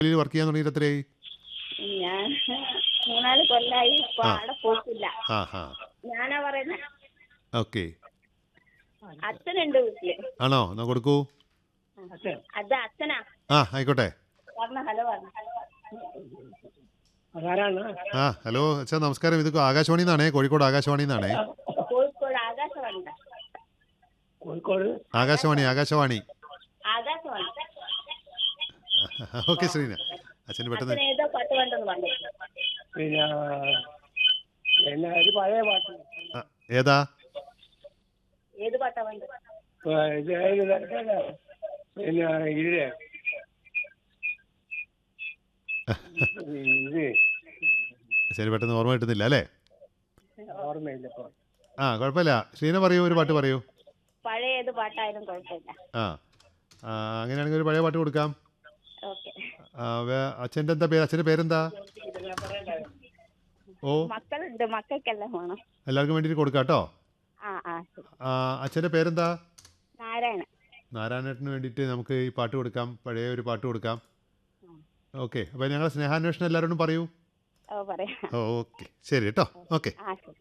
Work ചെയ്യാൻ തുടങ്ങിയിട്ട് എത്രയായി ഞാൻ മൂന്നാല് കൊല്ലായി ഇപ്പൊ ആ. അവിടെ പോക്കില്ല ആ ഹാ ഞാനാ പറയുന്നത് ഓക്കെ അച്ഛനുണ്ട് വീട്ടില് ആണോ എന്നാ കൊടുക്കൂ അത് അച്ഛനാ ആ ആയിക്കോട്ടെ പറഞ്ഞ ഹലോ പറഞ്ഞു അതാരാണ് ആ ഹലോ അച്ഛാ നമസ്കാരം ഇത് ആകാശവാണി നിന്നാണേ കോഴിക്കോട് ആകാശവാണി നിന്നാണേ കോഴിക്കോട് ആകാശവാണി കോഴിക്കോട് ആകാശവാണി ആകാശവാണി ആകാശവാണി ഓക്കെ ശ്രീന അച്ഛന് പെട്ടെന്ന് അച്ഛൻ ഏതോ പാട്ട് കണ്ടെന്ന് പറഞ്ഞു പിന്നെ പിന്നെ ഒരു പഴയ പാട്ട് ആ, ഏതാ ഏത് പാട്ടാ വേണ്ടത് ഇപ്പൊ ഇത് ഏത് തരത്തിലാ? പിന്നെ ഇതില് ഇത് ശരി പെട്ടെന്ന് ഓർമ്മ കിട്ടുന്നില്ല അല്ലേ ഓർമ്മയില്ല ഇപ്പൊ ആ കുഴപ്പമില്ല ശ്രീന പറയൂ ഒരു പാട്ട് പറയൂ പഴയ ഏത് പാട്ടായാലും കുഴപ്പമില്ല ആ ആ, അങ്ങനെയാണെങ്കിൽ ഒരു പഴയ പാട്ട് കൊടുക്കാം ഓക്കെ ആ, വേ- അച്ഛൻ്റെ എന്താ പേര് അച്ഛൻ്റെ പേരെന്താ ഓ മക്കളുണ്ട് മക്കൾക്കെല്ലാം വേണം എല്ലാവർക്കും വേണ്ടിയിട്ട് കൊടുക്കാം കേട്ടോ ആ ആ ശരി ആ, അച്ഛൻ്റെ പേരെന്താ നാരായണ നാരായണേട്ടന് വേണ്ടിയിട്ട് നമുക്ക് ഈ പാട്ട് കൊടുക്കാം പഴയ ഒരു പാട്ട് കൊടുക്കാം ഓക്കെ അപ്പോൾ ഞങ്ങൾ സ്നേഹാന്വേഷണം എല്ലാവരോടും പറയൂ ഓ പറയാം ഓക്കെ ശരി കേട്ടോ ഓക്കെ ആ ശരി